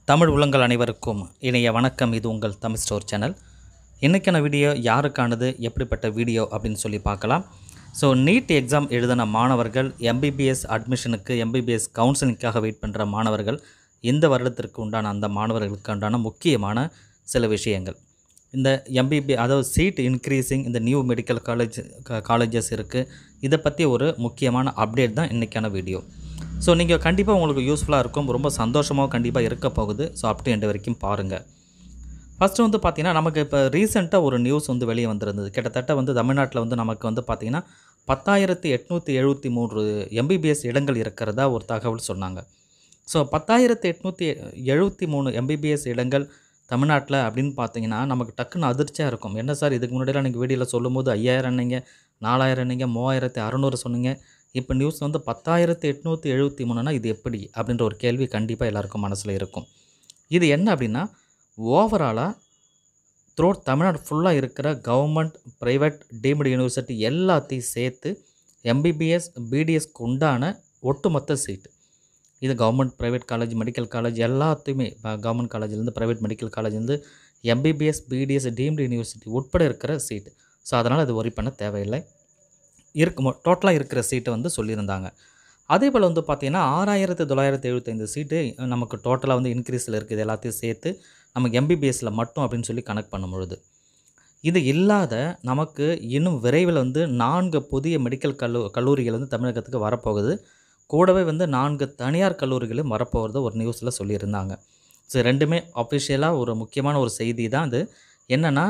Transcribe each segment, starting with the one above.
தமிழ் உள்ளங்கள் அனைவருக்கும் இணைய வணக்கம் இது உங்கள் தமிழ் ஸ்டோர் சேனல் இன்றைக்கான வீடியோ யாருக்கானது எப்படிப்பட்ட வீடியோ அப்படின்னு சொல்லி பார்க்கலாம் ஸோ நீட் எக்ஸாம் எழுதின மாணவர்கள் எம்பிபிஎஸ் அட்மிஷனுக்கு எம்பிபிஎஸ் கவுன்சிலிங்காக வெயிட் பண்ணுற மாணவர்கள் இந்த வருடத்திற்கு உண்டான அந்த மாணவர்களுக்கு உண்டான முக்கியமான சில விஷயங்கள் இந்த எம்பிபி அதாவது சீட் இன்க்ரீஸிங் இந்த நியூ மெடிக்கல் காலேஜ் காலேஜஸ் இருக்குது இதை பற்றி ஒரு முக்கியமான அப்டேட் தான் இன்றைக்கான வீடியோ ஸோ நீங்கள் கண்டிப்பாக உங்களுக்கு யூஸ்ஃபுல்லாக இருக்கும் ரொம்ப சந்தோஷமாகவும் கண்டிப்பாக இருக்க போகுது ஸோ அப் டு எண்ட் வரைக்கும் பாருங்கள் ஃபஸ்ட்டு வந்து பார்த்திங்கன்னா நமக்கு இப்போ ரீசெண்டாக ஒரு நியூஸ் வந்து வெளியே வந்திருந்தது கிட்டத்தட்ட வந்து தமிழ்நாட்டில் வந்து நமக்கு வந்து பார்த்திங்கன்னா பத்தாயிரத்தி எட்நூற்றி எழுபத்தி மூன்று எம்பிபிஎஸ் இடங்கள் இருக்கிறதா ஒரு தகவல் சொன்னாங்க ஸோ பத்தாயிரத்தி எட்நூற்றி எழுபத்தி மூணு எம்பிபிஎஸ் இடங்கள் தமிழ்நாட்டில் அப்படின்னு பார்த்தீங்கன்னா நமக்கு டக்குன்னு அதிர்ச்சியாக இருக்கும் என்ன சார் இதுக்கு முன்னாடிலாம் நீங்கள் வீடியோவில் சொல்லும்போது ஐயாயிரம் நீங்கள் நாலாயிரம் நீங்கள் மூவாயிரத்தி அறநூறு சொன்னீங்க இப்போ நியூஸ் வந்து பத்தாயிரத்தி எட்நூற்றி எழுபத்தி மூணுனா இது எப்படி அப்படின்ற ஒரு கேள்வி கண்டிப்பாக எல்லாருக்கும் மனசில் இருக்கும் இது என்ன அப்படின்னா ஓவராலாக த்ரோட் தமிழ்நாடு ஃபுல்லாக இருக்கிற கவர்மெண்ட் ப்ரைவேட் டீம்டு யூனிவர்சிட்டி எல்லாத்தையும் சேர்த்து எம்பிபிஎஸ் பிடிஎஸ்க்கு உண்டான ஒட்டுமொத்த சீட்டு இது government private college medical college எல்லாத்தையுமே கவர்மெண்ட் காலேஜ்லேருந்து ப்ரைவேட் மெடிக்கல் காலேஜ்லேருந்து எம்பிபிஎஸ் பிடிஎஸ் டீம்டு யூனிவர்சிட்டி உட்பட இருக்கிற சீட்டு ஸோ அதனால் அது ஒரி பண்ண தேவையில்லை இருக்கு டோட்டலாக இருக்கிற சீட்டை வந்து சொல்லியிருந்தாங்க அதே போல் வந்து பார்த்திங்கன்னா ஆறாயிரத்து தொள்ளாயிரத்து எழுபத்தைந்து சீட்டு நமக்கு டோட்டலாக வந்து இன்க்ரீஸில் இருக்குது எல்லாத்தையும் சேர்த்து நமக்கு எம்பிபிஎஸ்சில் மட்டும் அப்படின்னு சொல்லி கனெக்ட் பண்ணும் பொழுது இது இல்லாத நமக்கு இன்னும் விரைவில் வந்து நான்கு புதிய மெடிக்கல் கல்லூ கல்லூரிகள் வந்து தமிழகத்துக்கு வரப்போகுது கூடவே வந்து நான்கு தனியார் கல்லூரிகளும் வரப்போகிறது ஒரு நியூஸில் சொல்லியிருந்தாங்க ஸோ ரெண்டுமே அஃபிஷியலாக ஒரு முக்கியமான ஒரு செய்தி தான் இது என்னென்னா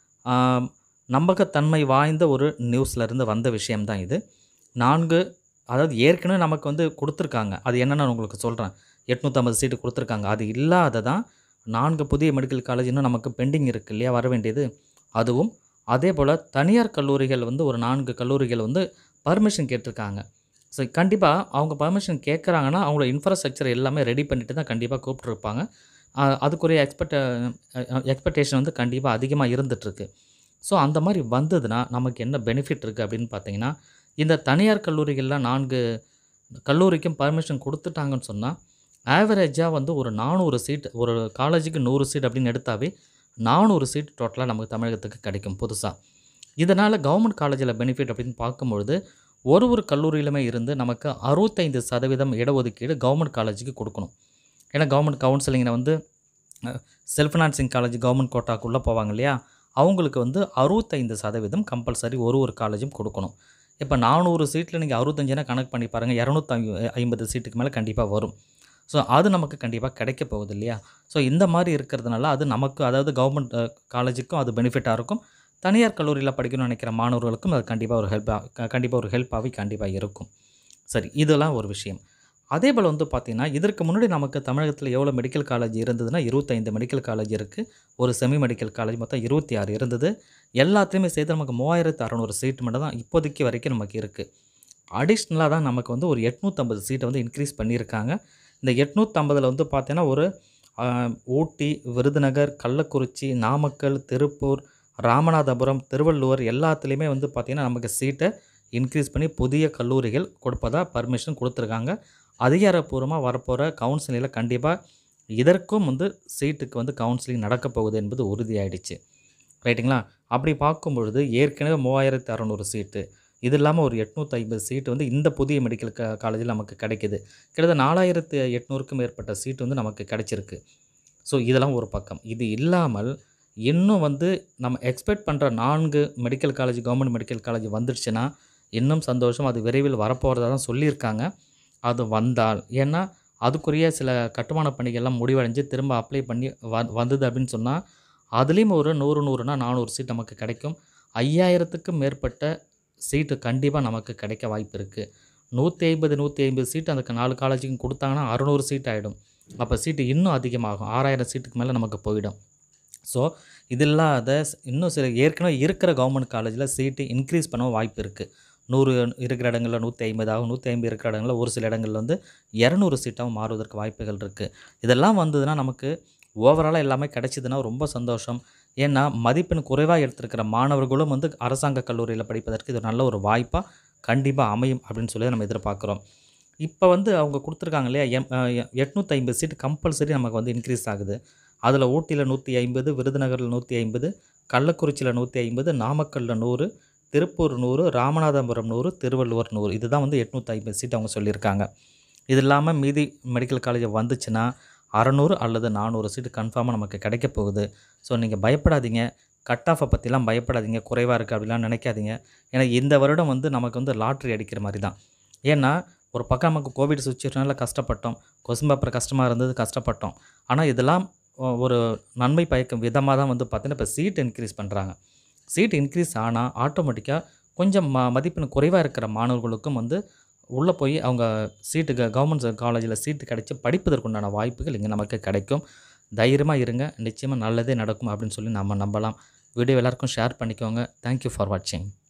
நம்பகத்தன்மை வாய்ந்த ஒரு நியூஸ்லேருந்து வந்த விஷயம்தான் இது நான்கு அதாவது ஏற்கனவே நமக்கு வந்து கொடுத்துருக்காங்க அது என்னென்னு உங்களுக்கு சொல்கிறேன் எட்நூற்றம்பது சீட்டு கொடுத்துருக்காங்க அது இல்லாததான் நான்கு புதிய மெடிக்கல் காலேஜ் இன்னும் நமக்கு பெண்டிங் இருக்குது இல்லையா வர வேண்டியது அதுவும் அதே போல் தனியார் கல்லூரிகள் வந்து ஒரு நான்கு கல்லூரிகள் வந்து பர்மிஷன் கேட்டிருக்காங்க ஸோ கண்டிப்பாக அவங்க பர்மிஷன் கேட்குறாங்கன்னா அவங்களோட இன்ஃப்ராஸ்ட்ரக்சர் எல்லாமே ரெடி பண்ணிட்டு தான் கண்டிப்பாக கூப்பிட்ருப்பாங்க அதுக்குரிய எக்ஸ்பெக்ட எக்ஸ்பெக்டேஷன் வந்து கண்டிப்பாக அதிகமாக இருந்துகிட்ருக்கு ஸோ அந்த மாதிரி வந்ததுன்னா நமக்கு என்ன பெனிஃபிட் இருக்குது அப்படின்னு பார்த்தீங்கன்னா இந்த தனியார் கல்லூரிகளில் நான்கு கல்லூரிக்கும் பர்மிஷன் கொடுத்துட்டாங்கன்னு சொன்னால் ஆவரேஜாக வந்து ஒரு நானூறு சீட் ஒரு காலேஜுக்கு நூறு சீட் அப்படின்னு எடுத்தாவே நானூறு சீட் டோட்டலாக நமக்கு தமிழகத்துக்கு கிடைக்கும் புதுசாக இதனால் கவர்மெண்ட் காலேஜில் பெனிஃபிட் அப்படின்னு பார்க்கும்பொழுது ஒரு ஒரு கல்லூரியிலுமே இருந்து நமக்கு அறுபத்தைந்து சதவீதம் இடஒதுக்கீடு கவர்மெண்ட் காலேஜுக்கு கொடுக்கணும் ஏன்னா கவர்மெண்ட் கவுன்சிலிங்கில் வந்து செல்ஃப் ஃபினான்சிங் காலேஜ் கவர்மெண்ட் கோட்டாக்குள்ளே போவாங்க இல்லையா அவங்களுக்கு வந்து அறுபத்தைந்து சதவீதம் கம்பல்சரி ஒரு ஒரு காலேஜும் கொடுக்கணும் இப்போ நானூறு சீட்டில் நீங்கள் அறுபத்தஞ்சுனா கணக்கு பண்ணி பாருங்கள் இரநூத்தி ஐம்பது சீட்டுக்கு மேலே கண்டிப்பாக வரும் ஸோ அது நமக்கு கண்டிப்பாக கிடைக்க போகுது இல்லையா ஸோ இந்த மாதிரி இருக்கிறதுனால அது நமக்கு அதாவது கவர்மெண்ட் காலேஜுக்கும் அது பெனிஃபிட்டாக இருக்கும் தனியார் கல்லூரியில் படிக்கணும்னு நினைக்கிற மாணவர்களுக்கும் அது கண்டிப்பாக ஒரு ஹெல்ப்பாக கண்டிப்பாக ஒரு ஹெல்ப்பாகவே கண்டிப்பாக இருக்கும் சரி இதெல்லாம் ஒரு விஷயம் அதே போல் வந்து பார்த்திங்கன்னா இதற்கு முன்னாடி நமக்கு தமிழகத்தில் எவ்வளோ மெடிக்கல் காலேஜ் இருந்ததுன்னா இருபத்தைந்து மெடிக்கல் காலேஜ் இருக்குது ஒரு செமி மெடிக்கல் காலேஜ் மொத்தம் இருபத்தி ஆறு இருந்தது எல்லாத்தையுமே சேர்த்து நமக்கு மூவாயிரத்து அறநூறு சீட் மட்டும் தான் இப்போதைக்கு வரைக்கும் நமக்கு இருக்குது அடிஷ்னலாக தான் நமக்கு வந்து ஒரு எட்நூற்றம்பது சீட்டை வந்து இன்க்ரீஸ் பண்ணியிருக்காங்க இந்த எட்நூற்றம்பதில் வந்து பார்த்தீங்கன்னா ஒரு ஊட்டி விருதுநகர் கள்ளக்குறிச்சி நாமக்கல் திருப்பூர் ராமநாதபுரம் திருவள்ளூர் எல்லாத்துலேயுமே வந்து பார்த்திங்கன்னா நமக்கு சீட்டை இன்க்ரீஸ் பண்ணி புதிய கல்லூரிகள் கொடுப்பதாக பர்மிஷன் கொடுத்துருக்காங்க அதிகாரப்பூர்வமாக வரப்போகிற கவுன்சிலிங்கில் கண்டிப்பாக இதற்கும் வந்து சீட்டுக்கு வந்து கவுன்சிலிங் நடக்க போகுது என்பது உறுதியாயிடுச்சு ரைட்டுங்களா அப்படி பார்க்கும் பொழுது ஏற்கனவே மூவாயிரத்து அறநூறு சீட்டு இது இல்லாமல் ஒரு எட்நூற்றி ஐம்பது சீட்டு வந்து இந்த புதிய மெடிக்கல் க காலேஜில் நமக்கு கிடைக்கிது கிட்டத்தட்ட நாலாயிரத்து எட்நூறுக்கும் மேற்பட்ட சீட்டு வந்து நமக்கு கிடைச்சிருக்கு ஸோ இதெல்லாம் ஒரு பக்கம் இது இல்லாமல் இன்னும் வந்து நம்ம எக்ஸ்பெக்ட் பண்ணுற நான்கு medical college government medical college வந்துடுச்சுன்னா இன்னும் சந்தோஷம் அது விரைவில் வரப்போகிறதா தான் சொல்லியிருக்காங்க அது வந்தால் ஏன்னா அதுக்குரிய சில கட்டுமான பணிகள்லாம் முடிவடைஞ்சு திரும்ப அப்ளை பண்ணி வ வந்தது அப்படின்னு சொன்னால் அதுலேயும் ஒரு நூறு நூறுனா நானூறு சீட் நமக்கு கிடைக்கும் ஐயாயிரத்துக்கும் மேற்பட்ட சீட்டு கண்டிப்பாக நமக்கு கிடைக்க வாய்ப்பு இருக்குது நூற்றி ஐம்பது நூற்றி ஐம்பது சீட்டு அந்த நாலு காலேஜுக்கும் கொடுத்தாங்கன்னா அறநூறு சீட் ஆகிடும் அப்போ சீட்டு இன்னும் அதிகமாகும் ஆறாயிரம் சீட்டுக்கு மேலே நமக்கு போயிடும் ஸோ இது இல்லாத இன்னும் சில ஏற்கனவே இருக்கிற கவர்மெண்ட் காலேஜில் சீட்டு இன்க்ரீஸ் பண்ண வாய்ப்பு இருக்குது நூறு இருக்கிற இடங்களில் நூற்றி ஐம்பது ஆகும் நூற்றி ஐம்பது இருக்கிற இடங்களில் ஒரு சில இடங்களில் வந்து இரநூறு சீட்டாகவும் மாறுவதற்கு வாய்ப்புகள் இருக்குது இதெல்லாம் வந்ததுன்னா நமக்கு ஓவராலாக எல்லாமே கிடைச்சிதுன்னா ரொம்ப சந்தோஷம் ஏன்னா மதிப்பெண் குறைவாக எடுத்திருக்கிற மாணவர்களும் வந்து அரசாங்க கல்லூரியில் படிப்பதற்கு இது நல்ல ஒரு வாய்ப்பாக கண்டிப்பாக அமையும் அப்படின்னு சொல்லி நம்ம எதிர்பார்க்குறோம் இப்போ வந்து அவங்க கொடுத்துருக்காங்க இல்லையா எம் எட்நூற்றி ஐம்பது சீட்டு கம்பல்சரி நமக்கு வந்து இன்க்ரீஸ் ஆகுது அதில் ஊட்டியில் நூற்றி ஐம்பது விருதுநகரில் நூற்றி ஐம்பது கள்ளக்குறிச்சியில் நூற்றி ஐம்பது நாமக்கல்லில் நூறு திருப்பூர் நூறு ராமநாதபுரம் நூறு திருவள்ளுவர் நூறு இதுதான் வந்து எட்நூற்றி ஐம்பது சீட் அவங்க சொல்லியிருக்காங்க இது இல்லாமல் மீதி மெடிக்கல் காலேஜ் வந்துச்சுன்னா அறநூறு அல்லது நானூறு சீட்டு கன்ஃபார்மாக நமக்கு கிடைக்க போகுது ஸோ நீங்கள் பயப்படாதீங்க கட் ஆஃபை பற்றிலாம் பயப்படாதீங்க குறைவாக இருக்குது அப்படிலாம் நினைக்காதீங்க ஏன்னா இந்த வருடம் வந்து நமக்கு வந்து லாட்ரி அடிக்கிற மாதிரி தான் ஏன்னா ஒரு பக்கம் நமக்கு கோவிட் சுச்சுவேஷனால் கஷ்டப்பட்டோம் கொஸ்டின் பேப்பர் கஷ்டமாக இருந்தது கஷ்டப்பட்டோம் ஆனால் இதெல்லாம் ஒ- ஒரு நன்மை பயக்கும் விதமாக தான் வந்து பார்த்தீங்கன்னா இப்போ சீட் இன்க்ரீஸ் பண்ணுறாங்க சீட் இன்க்ரீஸ் ஆனால் ஆட்டோமேட்டிக்காக கொஞ்சம் ம மதிப்பெண் குறைவாக இருக்கிற மாணவர்களுக்கும் வந்து உள்ளே போய் அவங்க சீட்டுக்கு கவர்மெண்ட் காலேஜில் சீட்டு கிடைச்சி படிப்பதற்குண்டான வாய்ப்புகள் இங்கே நமக்கு கிடைக்கும் தைரியமாக இருங்க நிச்சயமாக நல்லதே நடக்கும் அப்படின்னு சொல்லி நம்ம நம்பலாம் வீடியோ எல்லாருக்கும் ஷேர் பண்ணிக்கோங்க தேங்க்யூ ஃபார் வாட்சிங்